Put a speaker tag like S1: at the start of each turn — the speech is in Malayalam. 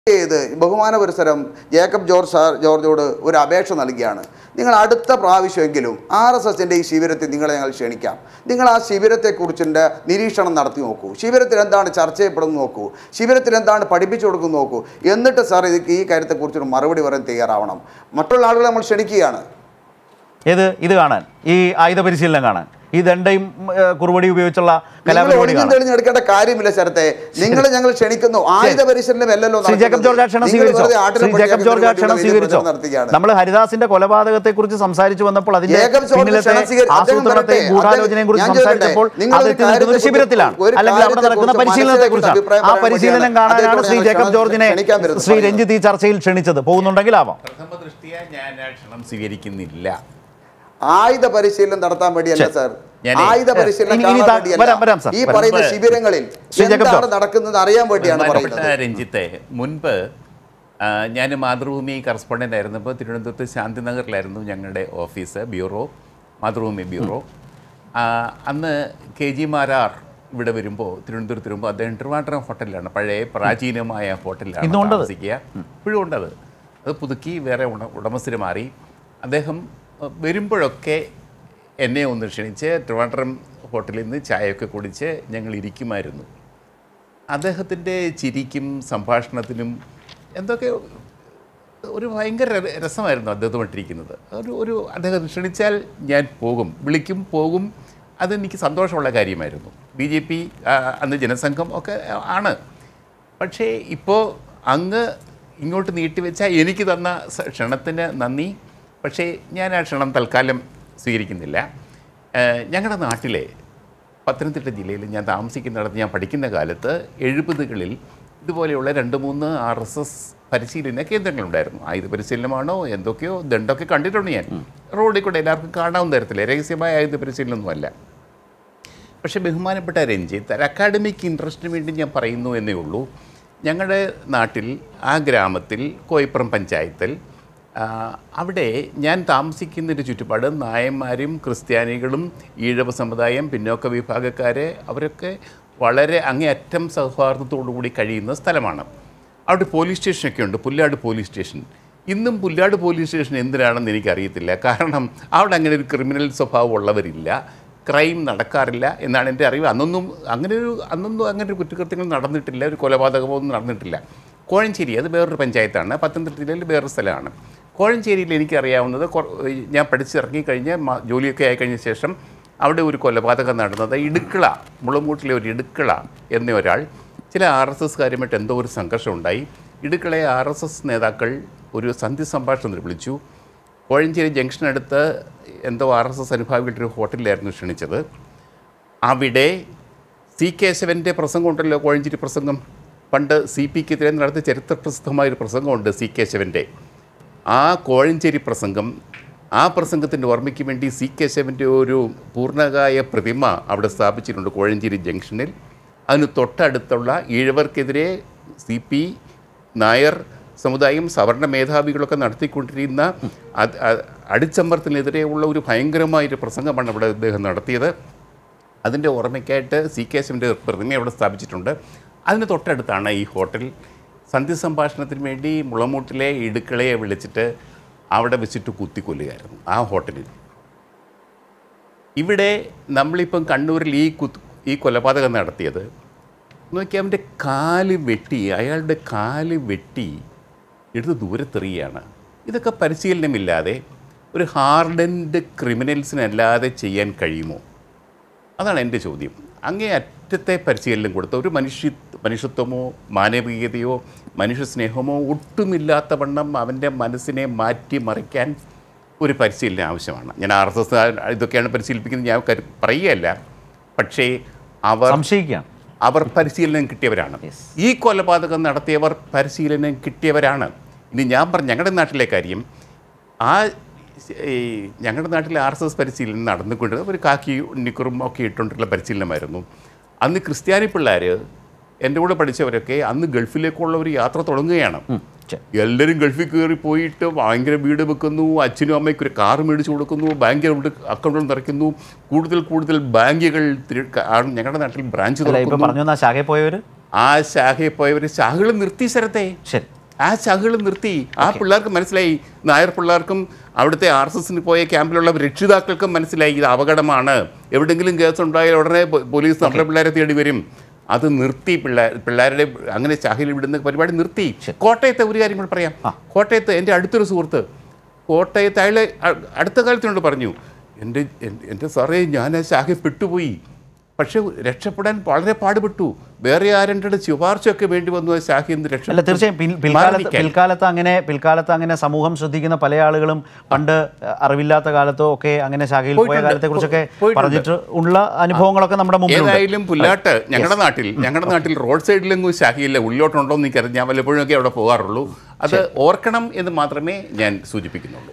S1: ചെയ്ത് ബഹുമാന പുരസരം ജേക്കബ് ജോർജ് സാർ ജോർജോട് ഒരു അപേക്ഷ നൽകിയാണ് നിങ്ങൾ അടുത്ത പ്രാവശ്യമെങ്കിലും ആർ എസ് എസിൻ്റെ ഈ ശിബിരത്തിൽ നിങ്ങളെ ഞങ്ങൾ ക്ഷണിക്കാം നിങ്ങൾ ആ ശിബിരത്തെക്കുറിച്ചിൻ്റെ നിരീക്ഷണം നടത്തി നോക്കൂ ശിബിരത്തിൽ എന്താണ് ചർച്ച ചെയ്യപ്പെടുന്നത് നോക്കൂ ശിബിരത്തിൽ എന്താണ് പഠിപ്പിച്ചു കൊടുക്കുന്നത് നോക്കൂ എന്നിട്ട് സാർ ഇത് ഈ കാര്യത്തെക്കുറിച്ചൊരു മറുപടി പറയാൻ തയ്യാറാവണം മറ്റുള്ള ആളുകളെ നമ്മൾ ക്ഷണിക്കുകയാണ്
S2: ഏത് ഇത് കാണാൻ ഈ ആയുധ പരിശീലനം കാണാൻ ഈ ദണ്ഡയും ഏ, കുറുവടി ഉപയോഗിച്ചുള്ള
S1: നിങ്ങൾ
S2: കലാപരിപാടി
S1: ഒളിഞ്ഞും
S2: കാണാൻ
S1: തെളിഞ്ഞെടുക്കേണ്ട കാര്യമില്ല ശരത്തെ നിങ്ങൾ ഞങ്ങൾ ക്ഷണിക്കുന്നു ആയുധ പരിശീലനം അല്ലല്ലോ
S2: ശ്രീ ജേക്കബ് ജോർജ് ആ ക്ഷണം
S1: നിങ്ങൾ
S2: സ്വീകരിച്ചോ
S1: വെറുതെ ആട്ടിനെ
S2: ശ്രീ ജേക്കബ് ജോർജ് ആ
S1: പഠിക്കാൻ
S2: ക്ഷണം
S1: വേണ്ടി
S2: സ്വീകരിച്ചോ
S1: പ്രചരണം നടത്തുകയാണ്.
S2: നമ്മൾ ഹരിദാസിന്റെ കൊലപാതകത്തെ കുറിച്ച് സംസാരിച്ചു വന്നപ്പോൾ അതിന്റെ
S1: ജേക്കബ് ജോർജ്
S2: പിന്നിലത്തെ
S1: ക്ഷണം സ്വീകരി- അദ്ദേഹം
S2: ആസൂത്രണത്തെയും
S1: വരട്ടെ.
S2: ഗൂഢാലോചനയും കുറിച്ച്
S1: ഞാൻ ചോദിക്കട്ടെ,
S2: സംസാരിച്ചപ്പോൾ
S1: നിങ്ങൾ ഒരു
S2: അദ്ദേഹത്തിന് ഒരു
S1: കാര്യത്തെക്കുറിച്ച്
S2: ശിബിരത്തിലാണ്
S1: ഒരു
S2: അല്ലെങ്കിൽ അവിടെ നടക്കുന്ന
S1: കാര്യത്തെക്കുറിച്ച്
S2: പരിശീലനത്തെ കുറിച്ചാണ്
S1: അഭിപ്രായം
S2: ആ
S1: പറയാൻ
S2: പരിശീലനം
S1: വേണ്ടിയാണ്
S2: കാണാനാണ്
S1: അദ്ദേഹത്തോട്
S2: ശ്രീ
S1: ഞാൻ
S2: ജേക്കബ് ജോർജിനെ
S1: ക്ഷണിക്കാൻ വരുന്നത്
S2: ശ്രീ രഞ്ജിത്ത് ഈ ചർച്ചയിൽ ക്ഷണിച്ചത് പോകുന്നുണ്ടെങ്കിലാവാം
S3: പ്രഥമ ദൃഷ്ടിയ ഞാൻ ആ ക്ഷണം സ്വീകരിക്കുന്നില്ല
S1: ആയുധ പരിശീലനം നടത്താൻ വേണ്ടിയല്ല
S2: ശരി.
S1: സാർ
S3: ഞാനേ,
S1: ആയുധ പരിശീലനം
S2: ഇനി- ഇനി
S1: കാണാൻ
S2: താ-
S1: വേണ്ടിയല്ല.
S2: വരാം, വരാം സാർ,
S1: ഈ
S2: വരാം.
S1: പറയുന്ന
S3: മുൻപ്
S1: ശിബിരങ്ങളിൽ
S2: ശ്രീ ജേക്കബ്
S1: എന്താണ്
S2: ജോർജ്.
S1: നടക്കുന്നത് അറിയാൻ വേണ്ടിയാണ്
S3: ബഹുമാനപ്പെട്ട
S1: പറയുന്നത്
S3: രഞ്ജിത്തെ മുൻപ് ആ, ഞാൻ മാതൃഭൂമി കറസ്പോണ്ടൻ്റ് ആയിരുന്നപ്പോൾ തിരുവനന്തപുരത്ത് ശാന്തിനഗറിലായിരുന്നു ഞങ്ങളുടെ ഓഫീസ് ബ്യൂറോ മാതൃഭൂമി ബ്യൂറോ ആ, അന്ന് കെ ജി മാരാർ ഇവിടെ വരുമ്പോൾ തിരുവനന്തപുരത്ത് വരുമ്പോൾ അദ്ദേഹം ട്രിവാൻഡ്രം ഹോട്ടലിലാണ് പഴയ പ്രാചീനമായ ഹോട്ടലിലാണ്
S2: ഇന്നും ഉണ്ടത്.
S3: താമസിക്കുക ഇപ്പോഴും ഉണ്ടത് അത് പുതുക്കി വേറെ ഉട ഉടമസ്ഥര് മാറി അദ്ദേഹം അഹ്, വരുമ്പോഴൊക്കെ എന്നെ ഒന്ന് ക്ഷണിച്ച് ട്രിവാൻഡ്രം ഹോട്ടലിൽ നിന്ന് ചായയൊക്കെ കുടിച്ച് ഞങ്ങൾ ഇരിക്കുമായിരുന്നു അദ്ദേഹത്തിൻ്റെ ചിരിക്കും സംഭാഷണത്തിനും എന്തൊക്കെ ഒരു ഭയങ്കര ര- രസമായിരുന്നു അദ്ദേഹത്തുമായിട്ടിരിക്കുന്നത് ഒരു ഒരു അദ്ദേഹം ക്ഷണിച്ചാൽ ഞാൻ പോകും വിളിക്കും പോകും അതെനിക്ക് സന്തോഷമുള്ള കാര്യമായിരുന്നു ബി ജെ പി അന്ന് ജനസംഘം ഒക്കെ ആണ് പക്ഷേ ഇപ്പോൾ അങ്ങ് ഇങ്ങോട്ട് നീട്ടിവെച്ചാൽ എനിക്ക് തന്ന സ- ക്ഷണത്തിന് നന്ദി പക്ഷേ ഞാൻ ആ ക്ഷണം തൽക്കാലം സ്വീകരിക്കുന്നില്ല ഏഹ് ഞങ്ങളുടെ നാട്ടിലെ പത്തനംതിട്ട ജില്ലയിൽ ഞാൻ താമസിക്കുന്നിടത്ത് ഞാൻ പഠിക്കുന്ന കാലത്ത് എഴുപതുകളിൽ ഇതുപോലെയുള്ള രണ്ട് മൂന്ന് ആർ എസ് എസ് പരിശീലന കേന്ദ്രങ്ങളുണ്ടായിരുന്നു ആയുധ പരിശീലനമാണോ എന്തൊക്കെയോ ദണ്ടൊക്കെ കണ്ടിട്ടുണ്ട് ഞാൻ റോഡിൽ കൂടെ എല്ലാവർക്കും കാണാവുന്ന തരത്തില് രഹസ്യമായ ആയുധ പരിശീലനമൊന്നുമല്ല പക്ഷേ ബഹുമാനപ്പെട്ട രഞ്ജിത്ത് ഒരു അക്കാഡമിക് ഇൻട്രസ്റ്റിന് വേണ്ടി ഞാൻ പറയുന്നു എന്നേ ഉള്ളൂ ഞങ്ങളുടെ നാട്ടിൽ ആ ഗ്രാമത്തിൽ കോയിപ്പുറം പഞ്ചായത്തിൽ ആ, അവിടെ ഞാൻ താമസിക്കുന്നൊരു ചുറ്റുപാട് നായന്മാരും ക്രിസ്ത്യാനികളും ഈഴവ സമുദായം പിന്നോക്ക വിഭാഗക്കാരെ അവരൊക്കെ വളരെ അങ്ങേയറ്റം സൗഹാർദ്ദത്തോടു കൂടി കഴിയുന്ന സ്ഥലമാണ് അവിടെ പോലീസ് സ്റ്റേഷനൊക്കെ ഉണ്ട് പുല്ലാട് പോലീസ് സ്റ്റേഷൻ ഇന്നും പുല്ലാട് പോലീസ് സ്റ്റേഷൻ എന്തിനാണെന്ന് എനിക്കറിയത്തില്ല കാരണം അവിടെ അങ്ങനെ ഒരു ക്രിമിനൽ സ്വഭാവം ഉള്ളവരില്ല ക്രൈം നടക്കാറില്ല എന്നാണ് എൻ്റെ അറിവ് അന്നൊന്നും അങ്ങനെ ഒരു അന്നൊന്നും അങ്ങനെ ഒരു കുറ്റകൃത്യങ്ങൾ നടന്നിട്ടില്ല ഒരു കൊലപാതകമോ ഒന്നും നടന്നിട്ടില്ല കോഴഞ്ചേരി അത് വേറൊരു പഞ്ചായത്താണ് പത്തനംതിട്ട ജില്ലയിൽ വേറൊരു സ്ഥലമാണ് കോഴഞ്ചേരിയിൽ എനിക്കറിയാവുന്നത് കൊ- ഞാൻ പഠിച്ചിറങ്ങിക്കഴിഞ്ഞ് മ- ജോലിയൊക്കെ ആയിക്കഴിഞ്ഞ ശേഷം അവിടെ ഒരു കൊലപാതകം നടന്നത് ഇടുക്കള മുളമൂട്ടിലെ ഒരു ഇടുക്കള എന്ന ഒരാൾ ചില ആർ എസ് എസ്കാരുമായിട്ട് എന്തോ ഒരു സംഘർഷം ഉണ്ടായി ഇടുക്കളെ ആർ എസ് എസ് നേതാക്കൾ ഒരു സന്ധി സംഭാഷണത്തിൽ വിളിച്ചു കോഴഞ്ചേരി ജംഗ്ഷനടുത്ത് എന്തോ ആർ എസ് എസ് അനുഭാവികളുടെ ഒരു ഹോട്ടലിലായിരുന്നു ക്ഷണിച്ചത് അവിടെ സി കേശവൻ്റെ പ്രസംഗം ഉണ്ടല്ലോ കോഴഞ്ചേരി പ്രസംഗം പണ്ട് സി പിക്കെതിരെ നടത്തിയ ചരിത്ര പ്രസിദ്ധമായൊരു പ്രസംഗമുണ്ട് സി കേശവൻ്റെ ആ കോഴഞ്ചേരി പ്രസംഗം ആ പ്രസംഗത്തിൻ്റെ ഓർമ്മയ്ക്ക് വേണ്ടി സി കേശവൻ്റെ ഒരു പൂർണ്ണകായ പ്രതിമ അവിടെ സ്ഥാപിച്ചിട്ടുണ്ട് കോഴഞ്ചേരി ജംഗ്ഷനിൽ അതിന് തൊട്ടടുത്തുള്ള ഈഴവർക്കെതിരെ സി പി നായർ സമുദായം സവർണ മേധാവികളൊക്കെ നടത്തിക്കൊണ്ടിരുന്ന അത് അ- അടിച്ചമർത്തലിനെതിരെയുള്ള ഒരു ഭയങ്കരമായൊരു പ്രസംഗമാണ് അവിടെ അദ്ദേഹം നടത്തിയത് അതിൻ്റെ ഓർമ്മയ്ക്കായിട്ട് സി കെ എസിൻ്റെ പ്രതിമ അവിടെ സ്ഥാപിച്ചിട്ടുണ്ട് അതിന് തൊട്ടടുത്താണ് ഈ ഹോട്ടൽ സന്ധ്യ സംഭാഷണത്തിന് വേണ്ടി മുളമൂട്ടിലെ ഇടുക്കളയെ വിളിച്ചിട്ട് അവിടെ വെച്ചിട്ട് കുത്തിക്കൊല്ലുകയായിരുന്നു ആ ഹോട്ടലിൽ ഇവിടെ നമ്മളിപ്പം കണ്ണൂരിൽ ഈ കുത്ത് ഈ കൊലപാതകം നടത്തിയത് നോക്കി അവൻ്റെ കാല് വെട്ടി അയാളുടെ കാല് വെട്ടി എടുത്ത് ദൂരത്തെറിയുകയാണ് ഇതൊക്കെ പരിശീലനമില്ലാതെ ഒരു ഹാർഡൻഡ് ക്രിമിനൽസിനല്ലാതെ ചെയ്യാൻ കഴിയുമോ അതാണ് എൻ്റെ ചോദ്യം അങ്ങേ അറ്റത്തെ പരിശീലനം കൊടുത്ത ഒരു മനുഷ്യ മനുഷ്യത്വമോ മാനവികതയോ മനുഷ്യസ്നേഹമോ ഒട്ടുമില്ലാത്ത വണ്ണം അവൻ്റെ മനസ്സിനെ മാറ്റി മറിക്കാൻ ഒരു പരിശീലനം ആവശ്യമാണ് ഞാൻ ആർ എസ് എസ് ഇതൊക്കെയാണ് പരിശീലിപ്പിക്കുന്നത് ഞാൻ കരു പറയുകയല്ല പക്ഷേ അവർ
S2: സംശയിക്കുകയാണ്
S3: അവർ പരിശീലനം കിട്ടിയവരാണ് ഈ കൊലപാതകം നടത്തിയവർ പരിശീലനം കിട്ടിയവരാണ് ഇനി ഞാൻ പറഞ്ഞ ഞങ്ങളുടെ നാട്ടിലെ കാര്യം ആ ഈ ഞങ്ങളുടെ നാട്ടിലെ ആർ എസ് എസ് പരിശീലനം നടന്നുകൊണ്ട് ഒരു കാക്കി നിക്കറും ഒക്കെ ഇട്ടുകൊണ്ടുള്ള പരിശീലനമായിരുന്നു അന്ന് ക്രിസ്ത്യാനി പിള്ളേർ എൻ്റെ കൂടെ പഠിച്ചവരൊക്കെ അന്ന് ഗൾഫിലേക്കുള്ള ഒരു യാത്ര തുടങ്ങുകയാണ്
S2: ശരി.
S3: എല്ലാവരും ഗൾഫിൽ കയറി പോയിട്ട് ഭയങ്കര വീട് വെക്കുന്നു അച്ഛനും അമ്മയ്ക്ക് ഒരു കാർ മേടിച്ചു കൊടുക്കുന്നു ബാങ്ക് അക്കൗണ്ടിൽ നിറയ്ക്കുന്നു കൂടുതൽ കൂടുതൽ ബാങ്കുകൾ തിരു- ആ- ഞങ്ങളുടെ നാട്ടിൽ ബ്രാഞ്ച്
S2: അല്ല ഇപ്പൊ
S3: തുറക്കുന്നു
S2: പറഞ്ഞു വന്ന ശാഖയിൽ പോയവര്
S3: ആ ശാഖയിൽ പോയവർ ശാഖകൾ നിർത്തി സ്ഥലത്തെ
S2: ശരി
S3: ആ ശാഖകൾ നിർത്തി ആ പിള്ളേർക്ക് മനസ്സിലായി നായർ പിള്ളേർക്കും അവിടുത്തെ ആർ എസ് എസിന് പോയ ക്യാമ്പിലുള്ള രക്ഷിതാക്കൾക്കും മനസ്സിലായി ഇത് അപകടമാണ് എവിടെയെങ്കിലും കേസ് ഉണ്ടായാൽ ഉടനെ പോ- പോലീസ് നമ്മുടെ പിള്ളേരെ തേടി വരും അത് നിർത്തി പിള്ളേർ പിള്ളേരുടെ അങ്ങനെ ശാഖയിൽ വിടുന്ന പരിപാടി നിർത്തി കോട്ടയത്തെ ഒരു കാര്യം കൂടെ പറയാം കോട്ടയത്ത് എൻ്റെ അടുത്തൊരു സുഹൃത്ത് കോട്ടയത്ത് അയാൾ അടുത്ത കാലത്തിനോട് പറഞ്ഞു എൻ്റെ എൻ്റെ- എൻ്റെ സാറേ ഞാൻ ആ ശാഖയിൽ പെട്ടുപോയി പക്ഷേ രക്ഷപ്പെടാൻ വളരെ പാടുപെട്ടു വേറെ ആരുടെ ശുപാർശയൊക്കെ വേണ്ടി വന്നു ആ ശാഖയിൽ നിന്ന്
S2: അല്ല
S3: രക്ഷപ്പെട്ടു
S2: തീർച്ചയായും പിൽ-
S3: മാറി
S2: പിൽക്കാലത്ത്
S3: നിൽക്കാൻ.
S2: പിൽക്കാലത്ത് അങ്ങനെ പിൽക്കാലത്ത് അങ്ങനെ സമൂഹം ശ്രദ്ധിക്കുന്ന പല ആളുകളും പണ്ട് അഹ്, അറിവില്ലാത്ത കാലത്തോ ഒക്കെ അങ്ങനെ ശാഖയിൽ പോയ
S3: പോയിട്ടുണ്ട്.
S2: കാലത്തെ കുറിച്ചൊക്കെ
S3: പോയിട്ടുണ്ട്.
S2: പറഞ്ഞിട്ട് ഉള്ള അനുഭവങ്ങളൊക്കെ നമ്മുടെ മുമ്പിലുണ്ട്
S3: ഏതായാലും പുല്ലാട്ട് ഞങ്ങളുടെ നാട്ടിൽ ഞങ്ങളുടെ നാട്ടിൽ റോഡ് സൈഡിലെങ്ങും ശാഖയില്ല ഉള്ളിലോട്ടുണ്ടോ എന്ന് എനിക്കറിയാം ഞാൻ വല്ലപ്പോഴും ഒക്കെ അവിടെ പോകാറുള്ളൂ അത് ഓർക്കണം എന്ന് മാത്രമേ ഞാൻ സൂചിപ്പിക്കുന്നുള്ളൂ